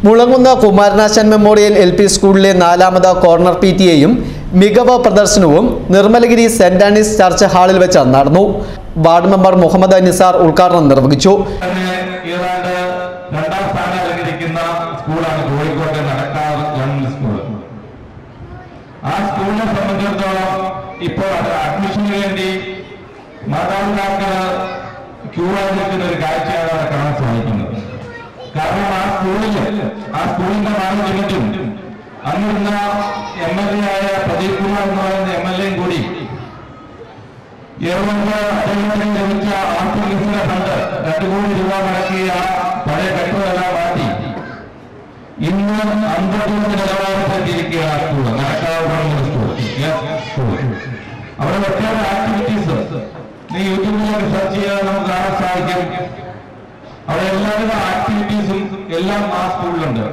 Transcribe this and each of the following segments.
മുളങ്ങുന്ന Kumaranasan memorial L P സ്കൂളിലെ നാലാമത് corner P T എയും മികവ് പ്രദർശനവും നിർമ്മലഗിരി സെന്റ് ആനീസ് ചർച്ച് ഹാളിൽ വെച്ച് നടന്നു വാർഡ് മെമ്പർ മുഹമ്മദ് നിസാർ ഉദ്ഘാടനം നിർവഹിച്ചു തന്നെ ഏതാണ്ട് രണ്ടാം സ്ഥാനം അലങ്കരിക്കുന്ന സ്കൂളാണ് കോഴിക്കോട്ടെ നടക്കാവ് ഗവൺമെന്റ് സ്കൂൾ ആ സ്കൂളിനെ സംബന്ധിച്ചിടത്തോളം ഇപ്പോൾ അത് അഡ്മിഷന് വേണ്ടി മാതാപിതാക്കൾ ക്യൂ ആയി നിൽക്കുന്ന ഒരു കാഴ്ചയാണ് അവിടെ കാണാൻ സാധിക്കുന്നത് കാരണം ആ സ്കൂളിൽ ആ സ്കൂളിന്റെ മാനേജ്മെന്റും അന്നിരുന്ന എം എൽ എ ആയ പ്രദീപ് കുമാർ എന്ന് പറയുന്ന എം എൽ എയും കൂടി ഏറുകൊണ്ട് അദ്ദേഹത്തിന് ലഭിച്ച ആർട്ടിഫിഷ്യൽ ഫണ്ട് രണ്ടു കോടി രൂപ മുടക്കി ആ പഴയ കെട്ടുകളെല്ലാം മാറ്റി ഇന്ന് അന്തർദേശ നിലവാരത്തിലെത്തിയിരിക്കുകയാണ് ആ school Nadakkavu government school school അവിടെ ഒട്ടേറെ ആക്ടിവിറ്റീസ് നീ യൂട്യൂബിലൊക്കെ സെർച്ച് ചെയ്താൽ നമുക്ക് കാണാൻ സാധിക്കും അവിടെ എല്ലാവിധ ആക്ടിവിറ്റീസും എല്ലാം ആ സ്കൂളിലുണ്ട്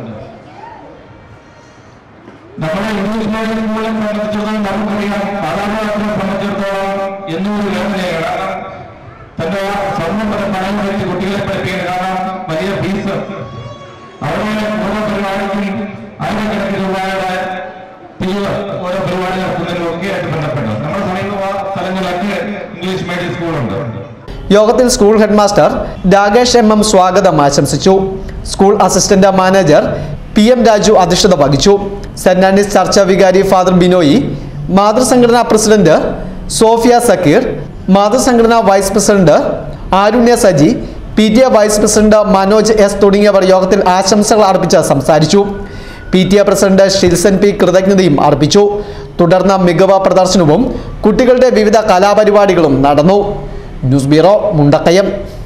നമ്മുടെ ഇംഗ്ലീഷ് മീഡിയം സ്കൂളിനെ സംബന്ധിച്ചിടത്തോളം നമുക്കറിയാം മാതാപിതാക്കളെ സംബന്ധിച്ചിടത്തോളം എന്നൊരു വേദനയാണ് കാരണം തന്റെ ആ സ്വർണ്ണം വരെ പണം വെച്ച് കുട്ടികളെ പഠിപ്പിക്കാൻ കാരണം വലിയ ഫീസ് അവിടെ ഓരോ പരിപാടിക്കും ആയിരക്കണക്കിന് രൂപയുടെ ഫീസ് ഓരോ പരിപാടി നടത്തുന്നതിനും ഒക്കെ ആയിട്ട് ബന്ധപ്പെട്ട് നമ്മുടെ സമീപ സ്ഥലങ്ങളിലൊക്കെ ഇംഗ്ലീഷ് മീഡിയം സ്കൂളുണ്ട് യോഗത്തിൽ school headmaster Rakesh M M സ്വാഗതം ആശംസിച്ചു school assistant manager P M Raju അധ്യക്ഷത വഹിച്ചു സെന്റ് ആൻഡീസ് ചർച്ച വികാരി ഫാദർ ബിനോയി മാതൃസംഘടനാ പ്രസിഡന്റ് സോഫിയ സക്കീർ മാതൃസംഘടനാ vice president Arunya Saji P T A vice president Manoj S തുടങ്ങിയവർ യോഗത്തിൽ ആശംസകൾ അർപ്പിച്ച് സംസാരിച്ചു P T A president Shilson P കൃതജ്ഞതയും അർപ്പിച്ചു തുടർന്ന് മികവ് പ്രദർശനവും കുട്ടികളുടെ വിവിധ കലാപരിപാടികളും നടന്നു ന്യൂസ് ബ്യൂറോ മുണ്ടക്കയം